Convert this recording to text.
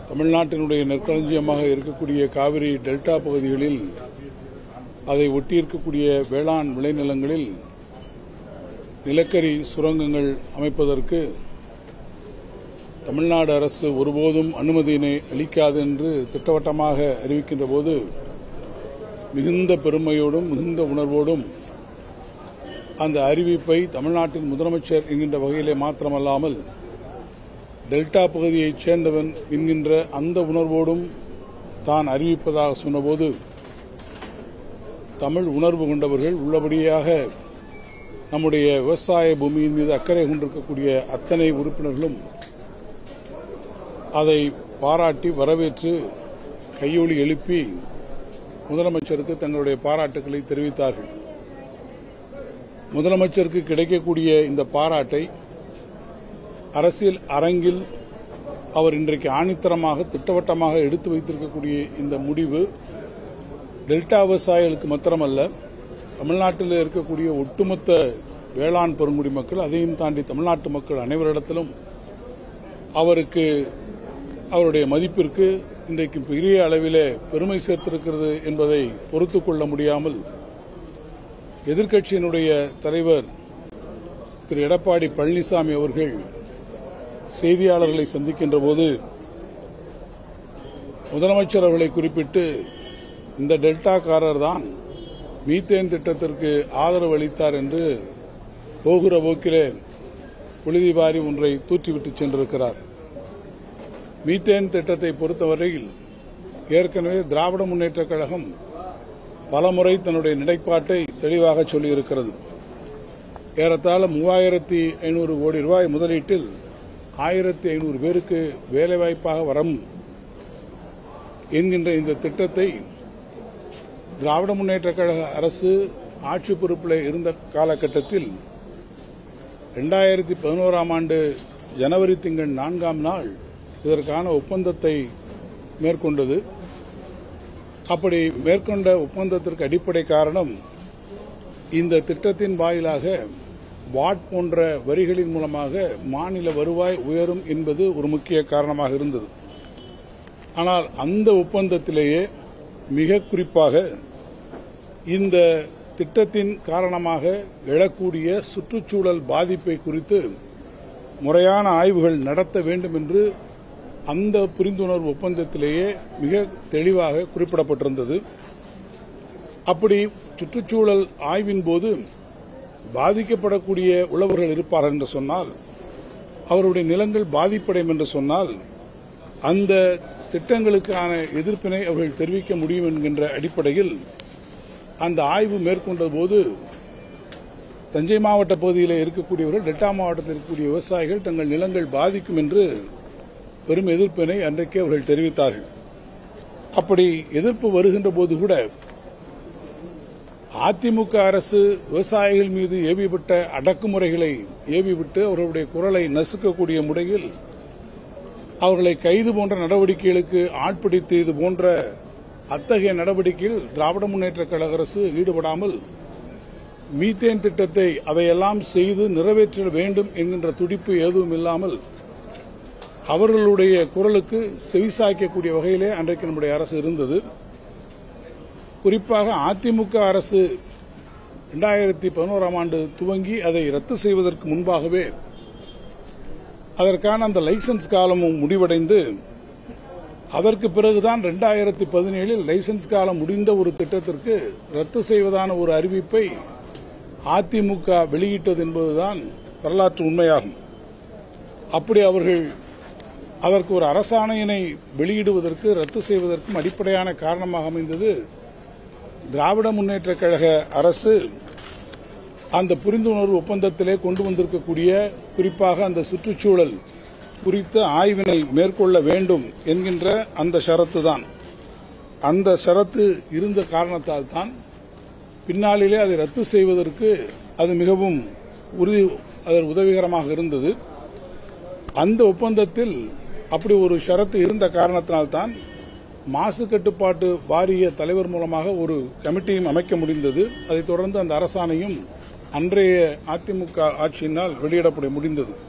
தமிழ்நாட்டினுடைய நெற்களஞ்சியமாக இருக்கக்கூடிய காவிரி டெல்டா பகுதிகளில் அதை ஒட்டியிருக்கக்கூடிய வேளாண் விளைநிலங்களில் நிலக்கரி சுரங்கங்கள் அமைப்பதற்கு தமிழ்நாடு அரசு ஒருபோதும் அனுமதியினை அளிக்காது என்று திட்டவட்டமாக அறிவிக்கின்ற போது மிகுந்த பெருமையோடும் மிகுந்த உணர்வோடும் அந்த அறிவிப்பை தமிழ்நாட்டின் முதலமைச்சர் என்கின்ற வகையிலே மாத்திரமல்லாமல் டெல்டா பகுதியைச் சேர்ந்தவன் என்கின்ற அந்த உணர்வோடும் தான் அறிவிப்பதாக சொன்னபோது தமிழ் உணர்வு கொண்டவர்கள் உள்ளபடியாக நம்முடைய விவசாய பூமியின் மீது அக்கறை கொண்டிருக்கக்கூடிய அத்தனை உறுப்பினர்களும் அதை பாராட்டி வரவேற்று கையொலி எழுப்பி முதலமைச்சருக்கு தங்களுடைய பாராட்டுக்களை தெரிவித்தார்கள் முதலமைச்சருக்கு கிடைக்கக்கூடிய இந்த பாராட்டை அரசியல் அரங்கில் அவர் இன்றைக்கு ஆணித்தரமாக திட்டவட்டமாக எடுத்து வைத்திருக்கக்கூடிய இந்த முடிவு டெல்டா விவசாயிகளுக்கு மாத்திரமல்ல தமிழ்நாட்டில் இருக்கக்கூடிய ஒட்டுமொத்த வேளாண் பெருங்குடி மக்கள் அதையும் தாண்டி தமிழ்நாட்டு மக்கள் அனைவரிடத்திலும் அவருக்கு அவருடைய மதிப்பிற்கு இன்றைக்கு பெரிய அளவிலே பெருமை சேர்த்திருக்கிறது என்பதை பொறுத்துக் கொள்ள முடியாமல் எதிர்க்கட்சியினுடைய தலைவர் திரு எடப்பாடி பழனிசாமி அவர்கள் செய்தியாளர்களை சந்திக்கின்ற போது முதலமைச்சர் அவர்களை குறிப்பிட்டு இந்த டெல்டாக்காரர் தான் மீத்தேன் திட்டத்திற்கு ஆதரவு அளித்தார் என்று போகிற போக்கிலே புழுதிபாரி ஒன்றை தூற்றிவிட்டு சென்றிருக்கிறார் மீத்தேன் திட்டத்தை பொறுத்தவரையில் ஏற்கனவே திராவிட முன்னேற்றக் கழகம் பலமுறை தன்னுடைய நிலைப்பாட்டை தெளிவாக சொல்லியிருக்கிறது ஏறத்தாழ மூவாயிரத்தி ஐநூறு கோடி ரூபாய் முதலீட்டில் ஆயிரத்தி ஐநூறு பேருக்கு வேலைவாய்ப்பாக வரும் என்கின்ற இந்த திட்டத்தை திராவிட முன்னேற்ற கழக அரசு ஆட்சி பொறுப்பில் இருந்த காலகட்டத்தில் இரண்டாயிரத்தி பதினோராம் ஆண்டு ஜனவரி திங்கள் நான்காம் நாள் இதற்கான ஒப்பந்தத்தை மேற்கொண்டது அப்படி மேற்கொண்ட ஒப்பந்தத்திற்கு அடிப்படை காரணம் இந்த திட்டத்தின் வாயிலாக வாட் போன்ற வரிகளின் மூலமாக மாநில வருவாய் உயரும் என்பது ஒரு முக்கிய காரணமாக இருந்தது ஆனால் அந்த ஒப்பந்தத்திலேயே மிக குறிப்பாக இந்த திட்டத்தின் காரணமாக எழக்கூடிய சுற்றுச்சூழல் பாதிப்பை குறித்து முறையான ஆய்வுகள் நடத்த வேண்டும் என்று அந்த புரிந்துணர்வு ஒப்பந்தத்திலேயே மிக தெளிவாக குறிப்பிடப்பட்டிருந்தது அப்படி சுற்றுச்சூழல் ஆய்வின் போது பாதிக்கப்படக்கூடிய உழவர்கள் இருப்பார்கள் என்று சொன்னால் அவருடைய நிலங்கள் பாதிப்படையும் என்று சொன்னால் அந்த திட்டங்களுக்கான எதிர்ப்பினை அவர்கள் தெரிவிக்க முடியும் என்கின்ற அடிப்படையில் அந்த ஆய்வு மேற்கொண்ட போது தஞ்சை மாவட்ட பகுதியில் இருக்கக்கூடியவர்கள் டெல்டா மாவட்டத்தில் இருக்கக்கூடிய விவசாயிகள் தங்கள் நிலங்கள் பாதிக்கும் என்று பெரும் எதிர்ப்பினை அன்றைக்கே அவர்கள் தெரிவித்தார்கள் அப்படி எதிர்ப்பு வருகின்ற போது கூட அதிமுக அரசு விவசாயிகள் மீது ஏவிவிட்ட அடக்குமுறைகளை ஏவிவிட்டு அவர்களுடைய குரலை நசுக்கக்கூடிய முறையில் அவர்களை கைது போன்ற நடவடிக்கைகளுக்கு ஆட்பிடித்து இது போன்ற அத்தகைய நடவடிக்கையில் திராவிட முன்னேற்ற கழக அரசு ஈடுபடாமல் மீத்தேன் திட்டத்தை அதையெல்லாம் செய்து நிறைவேற்ற வேண்டும் என்கின்ற துடிப்பு எதுவும் இல்லாமல் அவர்களுடைய குரலுக்கு செவிசாய்க்கக்கூடிய வகையிலே அன்றைக்கு நம்முடைய அரசு இருந்தது குறிப்பாக அதிமுக அரசு இரண்டாயிரத்தி பதினோராம் ஆண்டு துவங்கி அதை ரத்து செய்வதற்கு முன்பாகவே அதற்கான அந்த லைசன்ஸ் காலமும் முடிவடைந்து அதற்கு பிறகுதான் இரண்டாயிரத்தி பதினேழில் லைசன்ஸ் காலம் முடிந்த ஒரு திட்டத்திற்கு ரத்து செய்வதான ஒரு அறிவிப்பை அதிமுக வெளியிட்டது என்பதுதான் வரலாற்று உண்மையாகும் அப்படி அவர்கள் அதற்கு ஒரு அரசாணையினை வெளியிடுவதற்கு ரத்து செய்வதற்கும் அடிப்படையான காரணமாக அமைந்தது திராவிட முன்னேற்ற கழக அரசு அந்த புரிந்துணர்வு ஒப்பந்தத்திலே கொண்டு வந்திருக்கக்கூடிய குறிப்பாக அந்த சுற்றுச்சூழல் குறித்த ஆய்வினை மேற்கொள்ள வேண்டும் என்கின்ற அந்த ஷரத்து தான் அந்த ஷரத்து இருந்த காரணத்தால் தான் பின்னாளிலே அதை ரத்து செய்வதற்கு அது மிகவும் உறுதி அது உதவிகரமாக இருந்தது அந்த ஒப்பந்தத்தில் அப்படி ஒரு ஷரத்து இருந்த காரணத்தினால்தான் மாசு கட்டுப்பாட்டு வாரிய தலைவர் மூலமாக ஒரு கமிட்டியும் அமைக்க முடிந்தது அதைத் தொடர்ந்து அந்த அரசாணையும் அன்றைய அதிமுக ஆட்சியினால் வெளியிடப்பட முடிந்தது